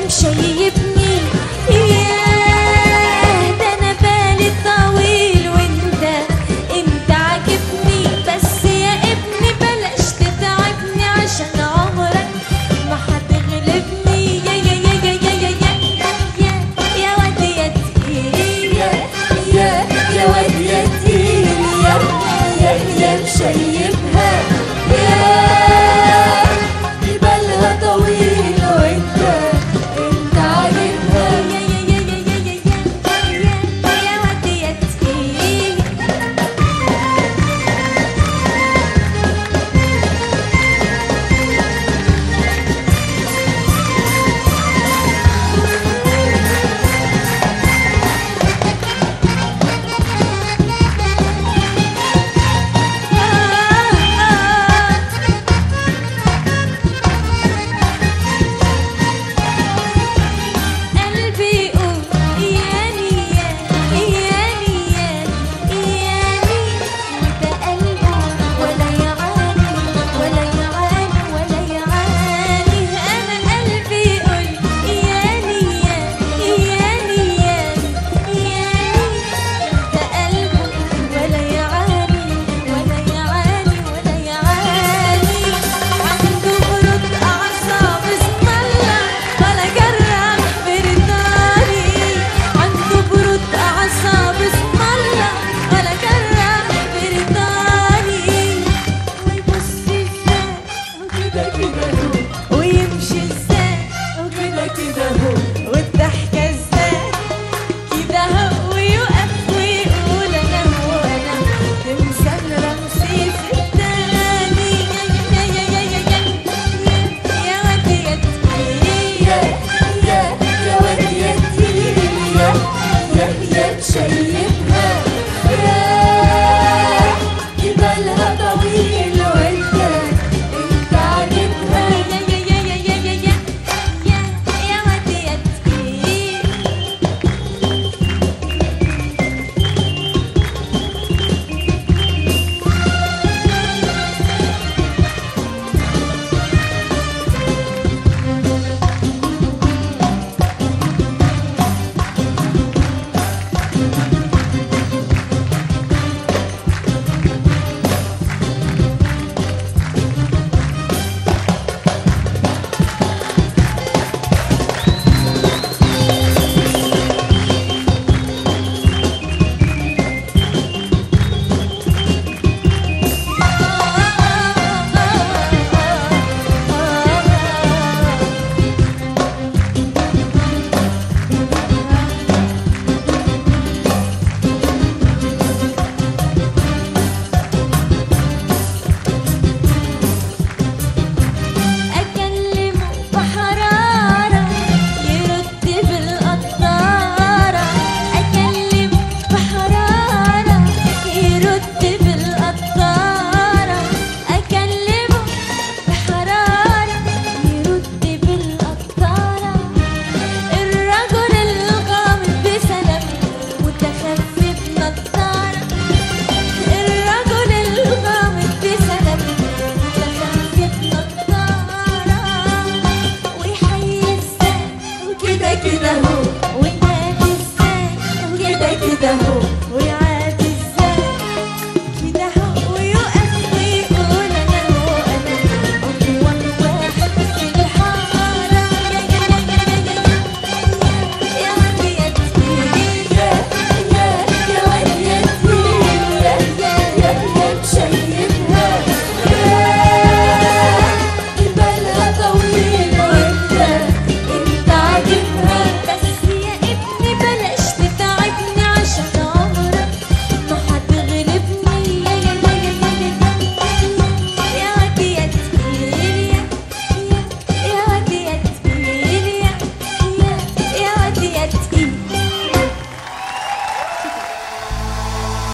مشيبني ياه ده انا بالي طويل وانت انت عاجبني بس يا ابني بلاش تتعبني عشان عمرك ما هتغلبني يا يا يا يا يا يا يا يا يا واد يا تقيل يا يا يا واد يا تقيل يا يا يا مشيبها يا دي بالها طويل وانت انت عاجبها يا يا يا يا يا يا يا يا واد يا تقيل قلبي يقول ياني ياني ياني ياني ياني وده قلبه ولا يعاني ولا يعاني ولا يعاني أنا قلبي يقول ياني ياني ياني ياني ياني ده قلبه ولا يعاني ولا يعاني ولا يعاني عنده برود أعصاب اسم الله ولا جرح برضاني عنده برود أعصاب اسم الله ولا جرح برضاني ويبص ازاي وكده كده هو ويمشي ازاي وكده كده هو والضحكة ازاي كده هو ويقف ويقول انا هو انا تمثال رمسيس التاني يا يا يا يا يا يا يا واد يا تقيل يا يا يا واد يا تقيل يا يا يا مشيبها يا جبالها طويل وانت انت عاجبها يا يا يا يا يا يا يا يا يا واد يا تقيل أكلمه بحرارة يرد بالقطارة أكلمه بحرارة يرد بالقطارة أكلمه بحرارة يرد بالقطارة الرجل الغامض بسلام متخفي بنضارة الرجل الغامض بسلام متخفي بنضارة ويحيي ازاي وكده كده هو ونادي ازاي وكده كده هو